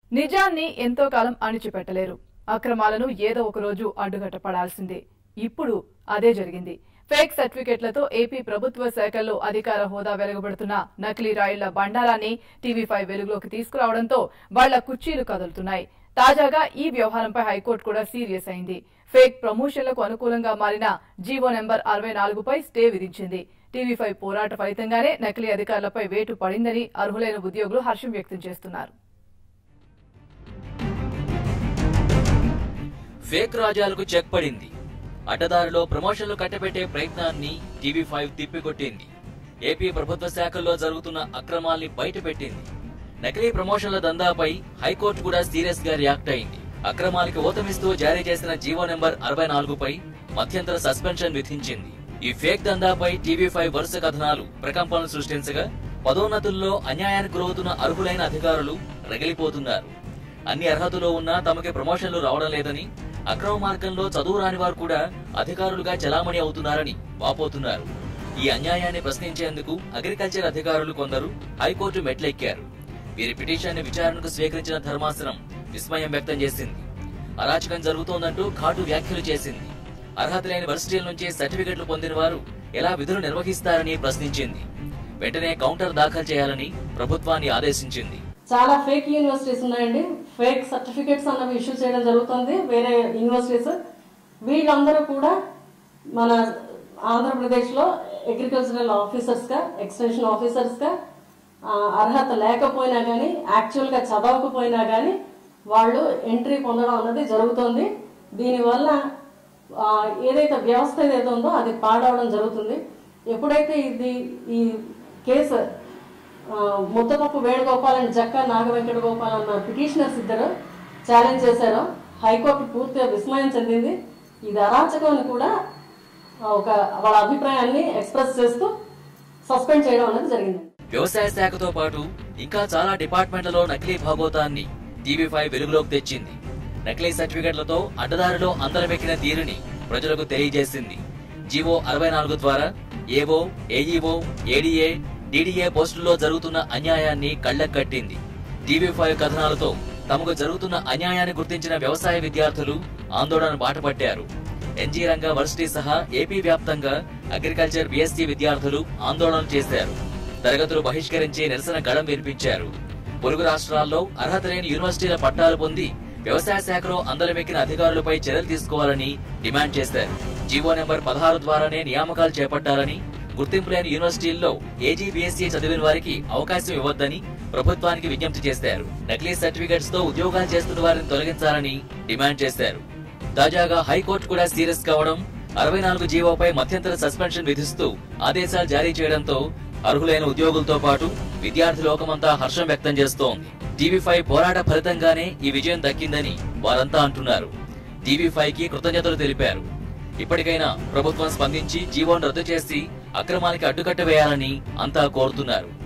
నిజాన్ని ఎంతో కాలం అణిచిపెట్టలేరు అక్రమాలను ఏదో ఒక రోజు అడ్డుకట్టపడాల్సిందే ఇప్పుడు అదే జరిగింది ఫేక్ సర్టిఫికెట్లతో ఏపీ ప్రభుత్వ శాఖల్లో అధికార హోదా వెలువబడుతున్న నకిలీ రాయిళ్ల బండారాన్ని టీవీ ఫైవ్ వెలుగులోకి తీసుకురావడంతో వాళ్ల కుర్చీలు కదులుతున్నాయి తాజాగా ఈ వ్యవహారంపై హైకోర్టు కూడా సీరియస్ అయింది ఫేక్ ప్రమోషన్లకు అనుకూలంగా మారిన జీవో నెంబర్ అరవై నాలుగుపై స్టే విధించింది టీవీ ఫైవ్ పోరాట ఫలితంగానే నకిలీ అధికారులపై వేటు పడిందని అర్హులైన ఉద్యోగులు హర్షం వ్యక్తం చేస్తున్నారు ఫేక్ రాజాలకు చెక్ పడింది అడ్డదారిలో ప్రమోషన్లు కట్టబెట్టే ప్రయత్నాన్ని టీవీ ఫైవ్ తిప్పికొట్టింది ఏపీ ప్రభుత్వ శాఖల్లో జరుగుతున్న అక్రమాల్ని బయటపెట్టింది నకిలీ ప్రమోషన్ల దందాపై హైకోర్టు కూడా సీరియస్ గా రియాక్ట్ అయింది అక్రమాలకి ఊతమిస్తూ జారీ చేసిన జీవో నెంబర్ అరవై నాలుగుపై మధ్యంతర సస్పెన్షన్ విధించింది ఈ ఫేక్ దందాపై టీవీ ఫైవ్ వరుస కథనాలు ప్రకంపనలు సృష్టించగా పదోన్నతుల్లో అన్యాయానికి గురవుతున్న అర్హులైన అధికారులు రగిలిపోతున్నారు అన్ని అర్హతలు ఉన్నా తమకి ప్రమోషన్లు రావడం లేదని అక్రమ మార్గంలో చదువు రాని వారు కూడా అధికారులుగా చలామణి అవుతున్నారని వాపోతున్నారు ఈ అన్యాయాన్ని ప్రశ్నించేందుకు అగ్రికల్చర్ అధికారులు కొందరు హైకోర్టు మెట్లెక్కారు వీరి పిటిషన్ని విచారణకు స్వీకరించిన ధర్మాసనం విస్మయం వ్యక్తం చేసింది అరాచకం జరుగుతోందంటూ ఘాటు వ్యాఖ్యలు చేసింది అర్హత లేని వర్సిటీల నుంచి సర్టిఫికెట్లు పొందిన వారు ఎలా విధులు నిర్వహిస్తారని ప్రశ్నించింది వెంటనే కౌంటర్ దాఖలు చేయాలని ప్రభుత్వాన్ని ఆదేశించింది చాలా ఫేక్ యూనివర్సిటీస్ ఉన్నాయండి ఫేక్ సర్టిఫికేట్స్ అన్నవి ఇష్యూ చేయడం జరుగుతుంది వేరే యూనివర్సిటీస్ వీళ్ళందరూ కూడా మన ఆంధ్రప్రదేశ్లో అగ్రికల్చరల్ ఆఫీసర్స్గా ఎక్స్టెన్షన్ ఆఫీసర్స్గా ఆ, అర్హత లేకపోయినా కానీ యాక్చువల్గా చదవకపోయినా కానీ వాళ్ళు ఎంట్రీ పొందడం అన్నది జరుగుతుంది దీనివల్ల ఆ, ఏదైతే వ్యవస్థ ఏదైతే ఉందో అది పాడవడం జరుగుతుంది ఎప్పుడైతే ఇది ఈ కేసు ఆ, ముద్దపప్పు వేణుగోపాల్ అండ్ జక్క నాగవెంకట గోపాల్ అన్న పిటిషనర్స్ ఇద్దరు ఛాలెంజ్ చేశారు హైకోర్టు పూర్తిగా విస్మయం చెందింది ఇది అరాచకం అని కూడా ఆ, ఒక వాళ్ళ అభిప్రాయాన్ని ఎక్స్ప్రెస్ చేస్తూ సస్పెండ్ చేయడం అనేది జరిగింది వ్యవసాయ శాఖతో పాటు ఇంకా చాలా డిపార్ట్మెంట్లలో నకిలీ భాగోతాన్ని టీవీ ఫైవ్ వెలుగులోకి తెచ్చింది నకిలీ సర్టిఫికెట్లతో అడ్డదారిలో అందరమెక్కిన తీరుని ప్రజలకు తెలియజేసింది జీవో అరవై నాలుగు ద్వారా ఏవో ఏఈఓ ఏడీఏ డీడీఏ పోస్టుల్లో జరుగుతున్న అన్యాయాన్ని కళ్ళకట్టింది టీవీ ఫైవ్ కథనాలతో తమకు జరుగుతున్న అన్యాయాన్ని గుర్తించిన వ్యవసాయ విద్యార్థులు ఆందోళన బాటపట్టారు ఎన్జీ రంగ వర్సిటీ సహా ఏపీ వ్యాప్తంగా అగ్రికల్చర్ బీఎస్సీ విద్యార్థులు ఆందోళన చేశారు తరగతులు బహిష్కరించి నిరసన గళం వినిపించారు పొరుగు రాష్ట్రాల్లో అర్హత లేని యూనివర్సిటీల పట్టాలు పొంది వ్యవసాయ శాఖలో అందరమెక్కిన అధికారులపై చర్యలు తీసుకోవాలని డిమాండ్ చేశారు జీవో నెంబర్ పదహారు ద్వారానే నియామకాలు చేపట్టాలని గుర్తింపు లేని యూనివర్సిటీల్లో ఏజీ బీఎస్సీ చదివిన వారికి అవకాశం ఇవ్వొద్దని ప్రభుత్వానికి విజ్ఞప్తి చేశారు నకిలీ సర్టిఫికెట్స్ తో ఉద్యోగాలు చేస్తున్న వారిని తొలగించాలని డిమాండ్ చేశారు తాజాగా హైకోర్టు కూడా సీరియస్ కావడం అరవై నాలుగు జీవోపై మధ్యంతర సస్పెన్షన్ విధిస్తూ ఆదేశాలు జారీ చేయడంతో అర్హులైన ఉద్యోగులతో పాటు విద్యార్థి లోకమంతా హర్షం వ్యక్తం చేస్తోంది టీవీ ఫైవ్ పోరాట ఫలితంగానే ఈ విజయం దక్కిందని వారంతా అంటున్నారు టీవీ ఫైవ్ కి కృతజ్ఞతలు తెలిపారు ఇప్పటికైనా ప్రభుత్వం స్పందించి జీవోను రద్దు చేసి అక్రమానికి అడ్డుకట్ట వేయాలని అంతా కోరుతున్నారు